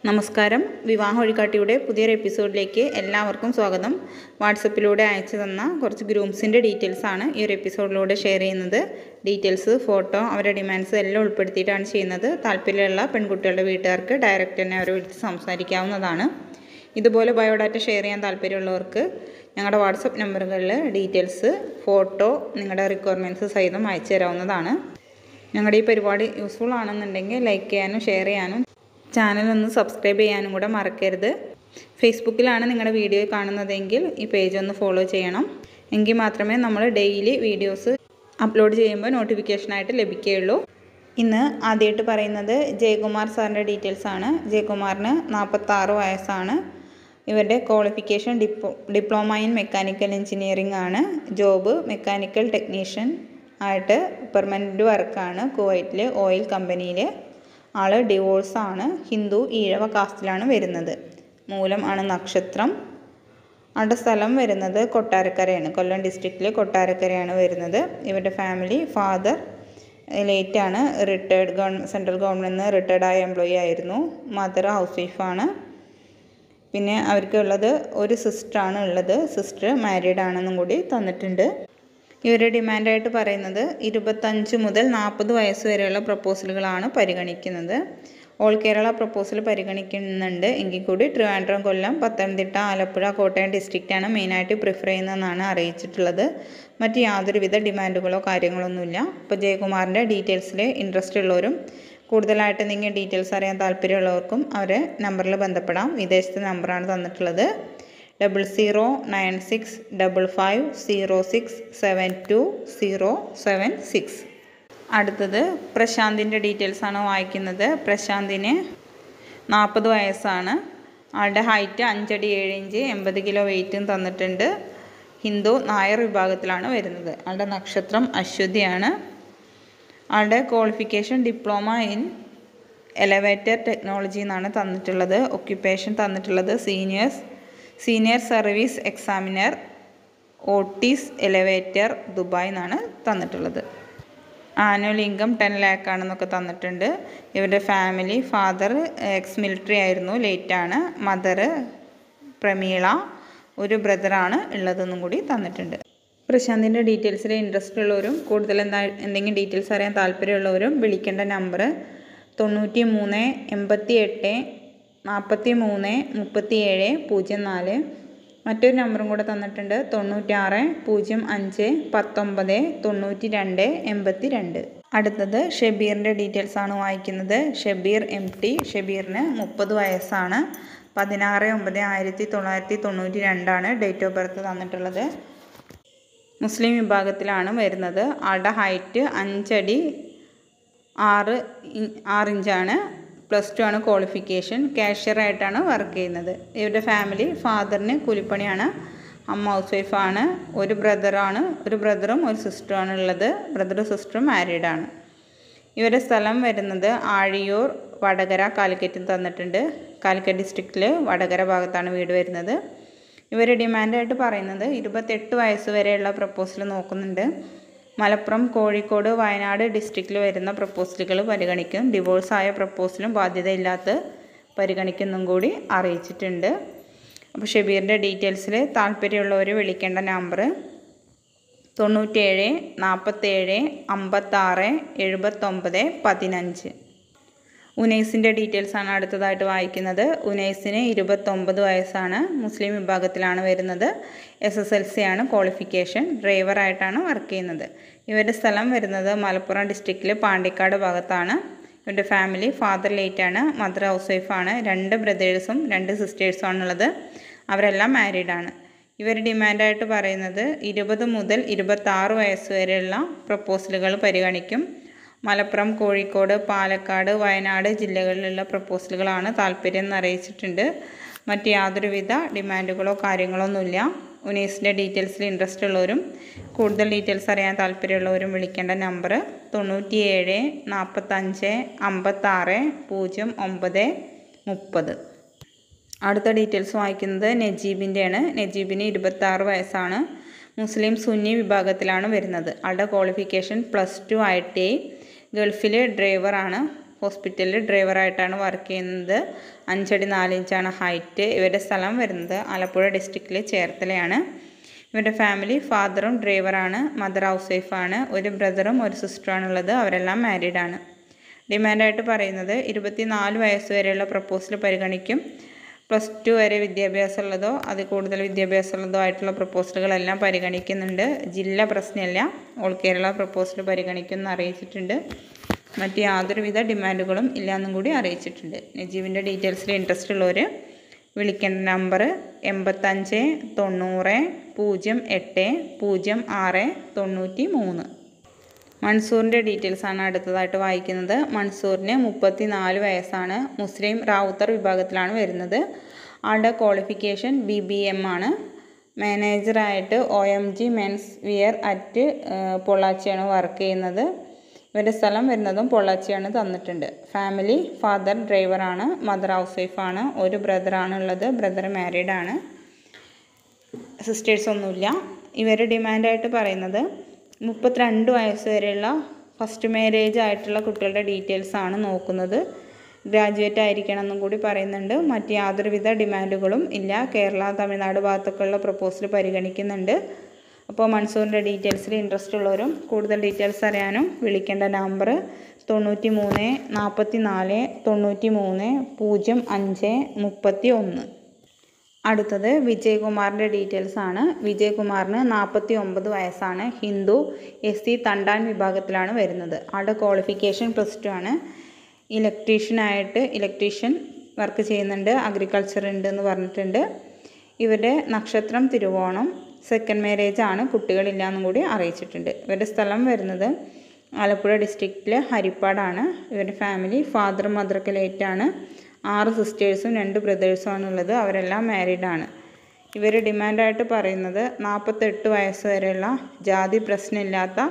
നമസ്കാരം വിവാഹ വഴികാട്ടിയുടെ പുതിയൊരു എപ്പിസോഡിലേക്ക് എല്ലാവർക്കും സ്വാഗതം വാട്സപ്പിലൂടെ അയച്ചു തന്ന കുറച്ച് ഗ്രൂംസിൻ്റെ ഡീറ്റെയിൽസ് ആണ് ഈ ഒരു എപ്പിസോഡിലൂടെ ഷെയർ ചെയ്യുന്നത് ഡീറ്റെയിൽസ് ഫോട്ടോ അവരുടെ ഡിമാൻഡ്സ് എല്ലാം ഉൾപ്പെടുത്തിയിട്ടാണ് ചെയ്യുന്നത് താല്പര്യമുള്ള പെൺകുട്ടികളുടെ വീട്ടുകാർക്ക് ഡയറക്റ്റ് തന്നെ അവരെ വിളിച്ച് സംസാരിക്കാവുന്നതാണ് ഇതുപോലെ ബയോഡാറ്റ ഷെയർ ചെയ്യാൻ താല്പര്യമുള്ളവർക്ക് ഞങ്ങളുടെ വാട്സപ്പ് നമ്പറുകളിൽ ഡീറ്റെയിൽസ് ഫോട്ടോ നിങ്ങളുടെ റിക്വയർമെൻറ്റ്സ് സഹിതം അയച്ചു തരാവുന്നതാണ് ഞങ്ങളുടെ ഈ പരിപാടി യൂസ്ഫുൾ ആണെന്നുണ്ടെങ്കിൽ ലൈക്ക് ചെയ്യാനും ഷെയർ ചെയ്യാനും ചാനൽ ഒന്ന് സബ്സ്ക്രൈബ് ചെയ്യാനും കൂടെ മറക്കരുത് ഫേസ്ബുക്കിലാണ് നിങ്ങളുടെ വീഡിയോ കാണുന്നതെങ്കിൽ ഈ പേജ് ഒന്ന് ഫോളോ ചെയ്യണം എങ്കിൽ മാത്രമേ നമ്മൾ ഡെയിലി വീഡിയോസ് അപ്ലോഡ് ചെയ്യുമ്പോൾ നോട്ടിഫിക്കേഷനായിട്ട് ലഭിക്കുകയുള്ളൂ ഇന്ന് ആദ്യമായിട്ട് പറയുന്നത് ജയകുമാർ സാറിൻ്റെ ഡീറ്റെയിൽസ് ആണ് ജയകുമാറിന് നാൽപ്പത്താറ് വയസ്സാണ് ഇവരുടെ qualification diplo diploma in mechanical engineering ആണ് ജോബ് മെക്കാനിക്കൽ ടെക്നീഷ്യൻ ആയിട്ട് പെർമനൻറ്റ് വർക്കാണ് കുവൈറ്റിൽ ഓയിൽ കമ്പനിയിൽ ആൾ ഡിവോഴ്സാണ് ഹിന്ദു ഈഴവ കാസ്റ്റിലാണ് വരുന്നത് മൂലം ആണ് നക്ഷത്രം ആളുടെ സ്ഥലം വരുന്നത് കൊട്ടാരക്കരയാണ് കൊല്ലം ഡിസ്ട്രിക്റ്റിൽ കൊട്ടാരക്കരയാണ് വരുന്നത് ഇവരുടെ ഫാമിലി ഫാദർ ലേറ്റാണ് റിട്ടയർഡ് ഗവൺ സെൻട്രൽ ഗവൺമെൻറ് നിന്ന് റിട്ടയർഡ് ആയ എംപ്ലോയി ആയിരുന്നു മദർ ഹൗസ് വൈഫാണ് പിന്നെ അവർക്കുള്ളത് ഒരു സിസ്റ്ററാണ് ഉള്ളത് സിസ്റ്റർ മാരീഡ് ആണെന്നും കൂടി തന്നിട്ടുണ്ട് ഇവരുടെ ഡിമാൻഡായിട്ട് പറയുന്നത് ഇരുപത്തഞ്ച് മുതൽ നാൽപ്പത് വയസ്സ് വരെയുള്ള പ്രപ്പോസലുകളാണ് പരിഗണിക്കുന്നത് ഓൾ കേരള പ്രപ്പോസൽ പരിഗണിക്കുന്നുണ്ട് എങ്കിൽ കൂടി ട്രിവാൻഡ്രം കൊല്ലം പത്തനംതിട്ട ആലപ്പുഴ കോട്ടയം ഡിസ്ട്രിക്റ്റാണ് മെയിനായിട്ട് പ്രിഫർ ചെയ്യുന്നതെന്നാണ് അറിയിച്ചിട്ടുള്ളത് മറ്റ് യാതൊരുവിധ ഡിമാൻഡുകളോ കാര്യങ്ങളൊന്നുമില്ല ഇപ്പോൾ ജയകുമാറിൻ്റെ ഡീറ്റെയിൽസിൽ ഇൻട്രസ്റ്റ് ഉള്ളവരും കൂടുതലായിട്ട് എന്തെങ്കിലും ഡീറ്റെയിൽസ് അറിയാൻ താല്പര്യമുള്ളവർക്കും അവരെ നമ്പറിൽ ബന്ധപ്പെടാം വിദേശത്തെ നമ്പറാണ് തന്നിട്ടുള്ളത് double zero nine six double five zero six seven two zero seven six അടുത്തത് പ്രശാന്തിൻ്റെ ഡീറ്റെയിൽസ് ആണ് വായിക്കുന്നത് പ്രശാന്തിന് നാൽപ്പത് വയസ്സാണ് ആളുടെ ഹൈറ്റ് അഞ്ചടി ഏഴ് ഇഞ്ച് എൺപത് കിലോ വെയിറ്റും തന്നിട്ടുണ്ട് ഹിന്ദു നായർ വിഭാഗത്തിലാണ് വരുന്നത് ആളുടെ നക്ഷത്രം അശ്വതിയാണ് ആളുടെ qualification diploma in elevator technology എന്നാണ് തന്നിട്ടുള്ളത് ഒക്യുപ്പേഷൻ തന്നിട്ടുള്ളത് seniors senior service examiner Otis elevator Dubai എന്നാണ് തന്നിട്ടുള്ളത് ആനുവൽ ഇൻകം ടെൻ ലാക്ക് ആണെന്നൊക്കെ തന്നിട്ടുണ്ട് ഇവരുടെ ഫാമിലി ഫാദർ എക്സ് മിലിറ്ററി ആയിരുന്നു ലേറ്റാണ് മദർ പ്രമീള ഒരു ബ്രദറാണ് ഉള്ളതെന്നും കൂടി തന്നിട്ടുണ്ട് പ്രശാന്തിൻ്റെ ഡീറ്റെയിൽസിൽ ഇൻട്രസ്റ്റ് ഉള്ളവരും കൂടുതൽ എന്താ എന്തെങ്കിലും ഡീറ്റെയിൽസ് അറിയാൻ താല്പര്യമുള്ളവരും വിളിക്കേണ്ട നമ്പർ തൊണ്ണൂറ്റി മൂന്ന് എൺപത്തി എട്ട് നാൽപ്പത്തി മൂന്ന് മുപ്പത്തി ഏഴ് പൂജ്യം നാല് മറ്റൊരു നമ്പറും കൂടെ തന്നിട്ടുണ്ട് തൊണ്ണൂറ്റാറ് പൂജ്യം അഞ്ച് പത്തൊമ്പത് തൊണ്ണൂറ്റി രണ്ട് എൺപത്തി രണ്ട് അടുത്തത് ഷബീറിൻ്റെ ഡീറ്റെയിൽസ് ആണ് വായിക്കുന്നത് ഷബീർ എം ടി ഷബീറിന് മുപ്പത് വയസ്സാണ് പതിനാറ് ഒമ്പത് ആയിരത്തി തൊള്ളായിരത്തി തൊണ്ണൂറ്റി രണ്ടാണ് ഡേറ്റ് ഓഫ് ബർത്ത് തന്നിട്ടുള്ളത് മുസ്ലിം വിഭാഗത്തിലാണ് വരുന്നത് ആളുടെ ഹൈറ്റ് അഞ്ചടി ആറ് ആറ് ഇഞ്ചാണ് പ്ലസ് ടു ആണ് ക്വാളിഫിക്കേഷൻ കാഷ്യറായിട്ടാണ് വർക്ക് ചെയ്യുന്നത് ഇവരുടെ ഫാമിലി ഫാദറിന് കൂലിപ്പണിയാണ് അമ്മ ഹൗസ് വൈഫാണ് ഒരു ബ്രദറാണ് ഒരു ബ്രദറും ഒരു സിസ്റ്ററുമാണ് ഉള്ളത് ബ്രദറും സിസ്റ്ററും മാരീഡാണ് ഇവരുടെ സ്ഥലം വരുന്നത് ആഴിയൂർ വടകര കാലിക്കറ്റിൽ തന്നിട്ടുണ്ട് കാലിക്കറ്റ് ഡിസ്ട്രിക്റ്റിൽ വടകര ഭാഗത്താണ് വീട് വരുന്നത് ഇവർ ഡിമാൻഡായിട്ട് പറയുന്നത് ഇരുപത്തെട്ട് വയസ്സ് വരെയുള്ള പ്രപ്പോസൽ നോക്കുന്നുണ്ട് മലപ്പുറം കോഴിക്കോട് വയനാട് ഡിസ്ട്രിക്റ്റിൽ വരുന്ന പ്രപ്പോസലുകൾ പരിഗണിക്കും ഡിവോഴ്സായ പ്രപ്പോസലും ബാധ്യതയില്ലാത്ത പരിഗണിക്കുന്നും കൂടി അറിയിച്ചിട്ടുണ്ട് അപ്പോൾ ഷബീറിൻ്റെ ഡീറ്റെയിൽസിൽ താല്പര്യമുള്ളവർ വിളിക്കേണ്ട നമ്പർ തൊണ്ണൂറ്റേഴ് നാൽപ്പത്തേഴ് അമ്പത്താറ് എഴുപത്തൊമ്പത് പതിനഞ്ച് ഉനൈസിൻ്റെ ഡീറ്റെയിൽസ് ആണ് അടുത്തതായിട്ട് വായിക്കുന്നത് ഉനൈസിന് ഇരുപത്തൊമ്പത് വയസ്സാണ് മുസ്ലിം വിഭാഗത്തിലാണ് വരുന്നത് എസ് എസ് എൽ സി ആണ് ക്വാളിഫിക്കേഷൻ ഡ്രൈവറായിട്ടാണ് വർക്ക് ചെയ്യുന്നത് ഇവരുടെ സ്ഥലം വരുന്നത് മലപ്പുറം ഡിസ്ട്രിക്റ്റിൽ പാണ്ടിക്കാട് ഭാഗത്താണ് ഇവരുടെ ഫാമിലി ഫാദർ ലേറ്റാണ് മദർ ഹൗസ് വൈഫാണ് രണ്ട് ബ്രദേഴ്സും രണ്ട് സിസ്റ്റേഴ്സും ആണുള്ളത് അവരെല്ലാം മാരീഡാണ് ഇവർ ഡിമാൻഡായിട്ട് പറയുന്നത് ഇരുപത് മുതൽ ഇരുപത്താറ് വയസ്സ് വരെയുള്ള പ്രപ്പോസലുകൾ പരിഗണിക്കും മലപ്പുറം കോഴിക്കോട് പാലക്കാട് വയനാട് ജില്ലകളിലുള്ള പ്രപ്പോസലുകളാണ് താല്പര്യം എന്ന് അറിയിച്ചിട്ടുണ്ട് മറ്റ് യാതൊരുവിധ ഡിമാൻഡുകളോ കാര്യങ്ങളൊന്നുമില്ല ഉനീസിൻ്റെ ഡീറ്റെയിൽസിൽ ഇൻട്രസ്റ്റ് ഉള്ളവരും കൂടുതൽ ഡീറ്റെയിൽസ് അറിയാൻ താല്പര്യമുള്ളവരും വിളിക്കേണ്ട നമ്പർ തൊണ്ണൂറ്റിയേഴ് നാൽപ്പത്തഞ്ച് അമ്പത്താറ് പൂജ്യം ഒമ്പത് മുപ്പത് അടുത്ത ഡീറ്റെയിൽസ് വായിക്കുന്നത് നജീബിൻ്റെയാണ് നജീബിന് ഇരുപത്താറ് വയസ്സാണ് മുസ്ലിം സുന്നി വിഭാഗത്തിലാണ് വരുന്നത് ആളുടെ qualification plus two I T I ഗൾഫിലെ ഡ്രൈവറാണ് ഹോസ്പിറ്റലിൽ ഡ്രൈവറായിട്ടാണ് വർക്ക് ചെയ്യുന്നത് അഞ്ചടി നാല് ഇഞ്ചാണ് ഹൈറ്റ് ഇവരുടെ സ്ഥലം വരുന്നത് ആലപ്പുഴ ഡിസ്ട്രിക്റ്റിൽ ചേർത്തലയാണ് ഇവരുടെ ഫാമിലി ഫാദറും ഡ്രൈവറാണ് മദർ ഹൗസ് വൈഫാണ് ഒരു ബ്രദറും ഒരു സിസ്റ്ററുമാണ് ഉള്ളത് അവരെല്ലാം മാരീഡാണ് ഡിമാൻഡായിട്ട് പറയുന്നത് ഇരുപത്തി നാല് വയസ്സ് വരെയുള്ള പ്രപ്പോസൽ പരിഗണിക്കും പ്ലസ് ടു വരെ വിദ്യാഭ്യാസമുള്ളതോ അതിൽ കൂടുതൽ വിദ്യാഭ്യാസമുള്ളതോ ആയിട്ടുള്ള പ്രപ്പോസലുകളെല്ലാം പരിഗണിക്കുന്നുണ്ട് ജില്ല പ്രശ്നമില്ല ഓൾ കേരള പ്രപ്പോസൽ പരിഗണിക്കുമെന്ന് അറിയിച്ചിട്ടുണ്ട് മറ്റ് യാതൊരുവിധ ഡിമാൻഡുകളും ഇല്ലയെന്നും കൂടി അറിയിച്ചിട്ടുണ്ട് നജീബിൻ്റെ ഡീറ്റെയിൽസിൽ ഇൻട്രസ്റ്റ് ഉള്ളവർ വിളിക്കേണ്ട നമ്പർ എൺപത്തഞ്ച് തൊണ്ണൂറ് പൂജ്യം എട്ട് പൂജ്യം ആറ് തൊണ്ണൂറ്റി മൂന്ന് മൻസൂറിൻ്റെ ഡീറ്റെയിൽസ് ആണ് അടുത്തതായിട്ട് വായിക്കുന്നത് മൻസൂറിന് മുപ്പത്തി നാല് വയസ്സാണ് മുസ്ലിം റാവുത്തർ വിഭാഗത്തിലാണ് വരുന്നത് ആളുടെ ക്വാളിഫിക്കേഷൻ ബി ബി എം ആണ് മാനേജറായിട്ട് O M G men's wear at പൊള്ളാച്ചിയാണ് വർക്ക് ചെയ്യുന്നത് ഇവരുടെ സ്ഥലം വരുന്നതും പൊള്ളാച്ചിയാണ് തന്നിട്ടുണ്ട് ഫാമിലി ഫാദർ ഡ്രൈവറാണ് മദർ ഹൗസ് വൈഫാണ് ഒരു ബ്രദറാണ് ഉള്ളത് ബ്രദർ മാരീഡ് ആണ് സിസ്റ്റേഴ്സ് ഒന്നുമില്ല ഇവർ ഡിമാൻഡായിട്ട് പറയുന്നത് മുപ്പത്തിരണ്ട് വയസ്സ് വരെയുള്ള ഫസ്റ്റ് മാരേജ് ആയിട്ടുള്ള കുട്ടികളുടെ ഡീറ്റെയിൽസ് ആണ് നോക്കുന്നത് ഗ്രാജുവേറ്റ് ആയിരിക്കണം എന്നും കൂടി പറയുന്നുണ്ട് മറ്റ് യാതൊരുവിധ ഡിമാൻഡുകളും ഇല്ല കേരള തമിഴ്നാട് ഭാഗത്തൊക്കെയുള്ള പ്രപ്പോസൽ പരിഗണിക്കുന്നുണ്ട് അപ്പോൾ മൺസൂറിൻ്റെ ഡീറ്റെയിൽസിൽ ഇൻട്രസ്റ്റ് ഉള്ളവരും കൂടുതൽ ഡീറ്റെയിൽസ് അറിയാനും വിളിക്കേണ്ട നമ്പർ തൊണ്ണൂറ്റി മൂന്ന് നാൽപ്പത്തി നാല് തൊണ്ണൂറ്റി മൂന്ന് പൂജ്യം അഞ്ച് മുപ്പത്തി ഒന്ന് അടുത്തത് വിജയകുമാറിൻ്റെ ഡീറ്റെയിൽസ് ആണ് വിജയകുമാറിന് നാൽപ്പത്തി ഒമ്പത് വയസ്സാണ് ഹിന്ദു എസ് സി തണ്ടാൻ വിഭാഗത്തിലാണ് വരുന്നത് ആളുടെ ക്വാളിഫിക്കേഷൻ പ്ലസ് ടു ആണ് ഇലക്ട്രീഷ്യനായിട്ട് ഇലക്ട്രീഷ്യൻ വർക്ക് ചെയ്യുന്നുണ്ട് അഗ്രികൾച്ചർ ഉണ്ട് എന്ന് പറഞ്ഞിട്ടുണ്ട് ഇവരുടെ നക്ഷത്രം തിരുവോണം സെക്കൻഡ് മാരേജ് ആണ് കുട്ടികളില്ല എന്നും കൂടി അറിയിച്ചിട്ടുണ്ട് ഇവരുടെ സ്ഥലം വരുന്നത് ആലപ്പുഴ ഡിസ്ട്രിക്റ്റിലെ ഹരിപ്പാടാണ് ഇവരുടെ ഫാമിലി ഫാദർ മദർക്ക് ലേറ്റാണ് ആറ് സിസ്റ്റേഴ്സും രണ്ട് ബ്രദേഴ്സും ഉള്ളത് അവരെല്ലാം മാരീഡാണ് ഇവർ ഡിമാൻഡായിട്ട് പറയുന്നത് നാൽപ്പത്തെട്ട് വയസ്സ് വരെയുള്ള ജാതി പ്രശ്നമില്ലാത്ത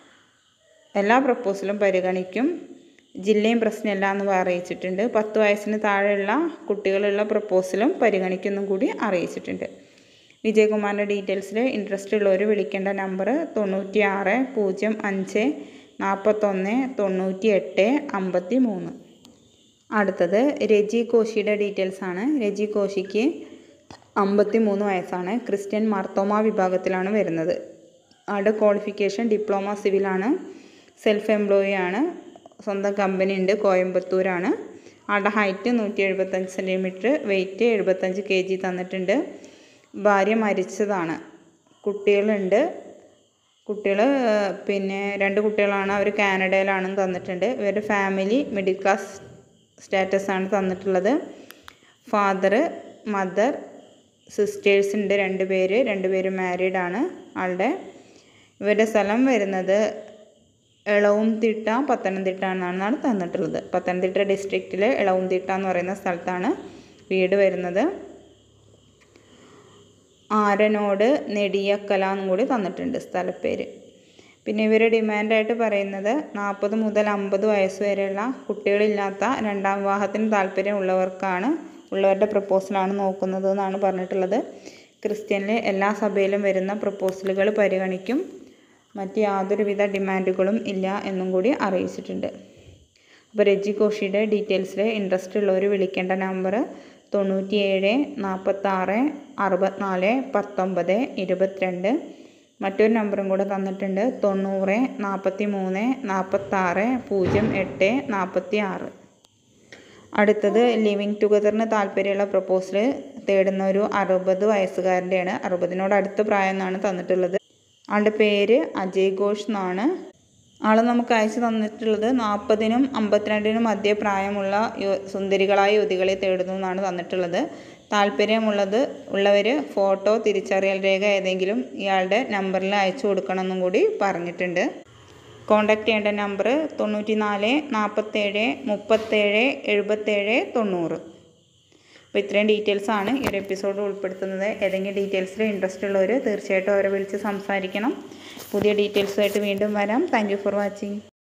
എല്ലാ പ്രപ്പോസലും പരിഗണിക്കും ജില്ലയും പ്രശ്നമില്ല എന്ന് അറിയിച്ചിട്ടുണ്ട് പത്ത് വയസ്സിന് താഴെയുള്ള കുട്ടികളുള്ള പ്രപ്പോസലും പരിഗണിക്കുന്നും കൂടി അറിയിച്ചിട്ടുണ്ട് വിജയകുമാറിൻ്റെ ഡീറ്റെയിൽസിൽ ഇൻട്രസ്റ്റ് ഉള്ളവർ വിളിക്കേണ്ട നമ്പർ തൊണ്ണൂറ്റി ആറ് പൂജ്യം അഞ്ച് നാൽപ്പത്തൊന്ന് തൊണ്ണൂറ്റി എട്ട് അമ്പത്തി മൂന്ന് അടുത്തത് രജി കോശിയുടെ ഡീറ്റെയിൽസ് ആണ് രജി കോശിക്ക് അമ്പത്തി മൂന്ന് വയസ്സാണ് ക്രിസ്ത്യൻ മാർത്തോമ വിഭാഗത്തിലാണ് വരുന്നത് ആളുടെ ക്വാളിഫിക്കേഷൻ ഡിപ്ലോമ സിവിലാണ് സെൽഫ് എംപ്ലോയി ആണ് സ്വന്തം കമ്പനി ഉണ്ട് കോയമ്പത്തൂരാണ് ആളുടെ ഹൈറ്റ് നൂറ്റി എഴുപത്തഞ്ച് സെൻറ്റിമീറ്റർ വെയിറ്റ് എഴുപത്തഞ്ച് കെ ജി തന്നിട്ടുണ്ട് ഭാര്യ മരിച്ചതാണ് കുട്ടികളുണ്ട് കുട്ടികൾ പിന്നെ രണ്ട് കുട്ടികളാണ് അവർ കാനഡയിലാണെന്ന് തന്നിട്ടുണ്ട് ഇവരുടെ ഫാമിലി മിഡിൽ ക്ലാസ് സ്റ്റാറ്റസ് ആണ് തന്നിട്ടുള്ളത് ഫാദർ മദർ സിസ്റ്റേഴ്സ് ഉണ്ട് രണ്ട് പേര് രണ്ട് പേര് മാരീഡ് ആണ് ആളുടെ ഇവരുടെ സ്ഥലം വരുന്നത് എളവുംതിട്ട പത്തനംതിട്ട എന്നാണ് തന്നിട്ടുള്ളത് പത്തനംതിട്ട ഡിസ്ട്രിക്റ്റിലെ എളവുംതിട്ട എന്ന് പറയുന്ന സ്ഥലത്താണ് വീട് വരുന്നത് ആരനോട് നെടിയക്കല എന്നും കൂടി തന്നിട്ടുണ്ട് സ്ഥലപ്പേര് പിന്നെ ഇവർ ഡിമാൻഡായിട്ട് പറയുന്നത് നാൽപ്പത് മുതൽ അമ്പത് വയസ്സ് വരെയുള്ള കുട്ടികളില്ലാത്ത രണ്ടാം വിവാഹത്തിന് താല്പര്യമുള്ളവർക്കാണ് ഉള്ളവരുടെ പ്രപ്പോസലാണ് നോക്കുന്നത് എന്നാണ് പറഞ്ഞിട്ടുള്ളത് ക്രിസ്ത്യനിലെ എല്ലാ സഭയിലും വരുന്ന പ്രപ്പോസലുകൾ പരിഗണിക്കും മറ്റ് യാതൊരുവിധ ഡിമാൻഡുകളും ഇല്ല എന്നും കൂടി അറിയിച്ചിട്ടുണ്ട് അപ്പോൾ രജി കോഷിയുടെ ഡീറ്റെയിൽസിൽ ഇൻട്രസ്റ്റ് ഉള്ളവർ വിളിക്കേണ്ട നമ്പർ തൊണ്ണൂറ്റിയേഴ് നാൽപ്പത്താറ് അറുപത്തിനാല് പത്തൊമ്പത് ഇരുപത്തിരണ്ട് മറ്റൊരു നമ്പറും കൂടെ തന്നിട്ടുണ്ട് തൊണ്ണൂറ് നാൽപ്പത്തി മൂന്ന് നാൽപ്പത്താറ് പൂജ്യം എട്ട് നാൽപ്പത്തി ആറ് അടുത്തത് ലിവിങ് ടുഗദറിന് താല്പര്യമുള്ള പ്രപ്പോസൽ തേടുന്ന ഒരു അറുപത് വയസ്സുകാരൻ്റെയാണ് അറുപതിനോട് അടുത്ത പ്രായം എന്നാണ് തന്നിട്ടുള്ളത് ആളുടെ പേര് അജയ് ഘോഷ് എന്നാണ് ആൾ നമുക്ക് അയച്ചു തന്നിട്ടുള്ളത് നാൽപ്പതിനും അമ്പത്തിരണ്ടിനും മധ്യ പ്രായമുള്ള യു- സുന്ദരികളായ യുവതികളെ തേടുന്നു എന്നാണ് തന്നിട്ടുള്ളത് താല്പര്യമുള്ളത് ഉള്ളവർ ഫോട്ടോ തിരിച്ചറിയൽ രേഖ ഏതെങ്കിലും ഇയാളുടെ നമ്പറിൽ അയച്ചു കൊടുക്കണമെന്നും കൂടി പറഞ്ഞിട്ടുണ്ട് കോൺടാക്റ്റ് ചെയ്യേണ്ട നമ്പർ തൊണ്ണൂറ്റി നാല് നാൽപ്പത്തേഴ് മുപ്പത്തേഴ് എഴുപത്തേഴ് തൊണ്ണൂറ് അപ്പോൾ ഇത്രയും ഡീറ്റെയിൽസ് ആണ് ഈ ഒരു എപ്പിസോഡ് ഉൾപ്പെടുത്തുന്നത് ഏതെങ്കിലും ഡീറ്റെയിൽസിൽ ഇൻട്രസ്റ്റ് ഉള്ളവർ തീർച്ചയായിട്ടും അവരെ വിളിച്ച് സംസാരിക്കണം പുതിയ ഡീറ്റെയിൽസുമായിട്ട് വീണ്ടും വരാം താങ്ക് യു ഫോർ വാച്ചിങ്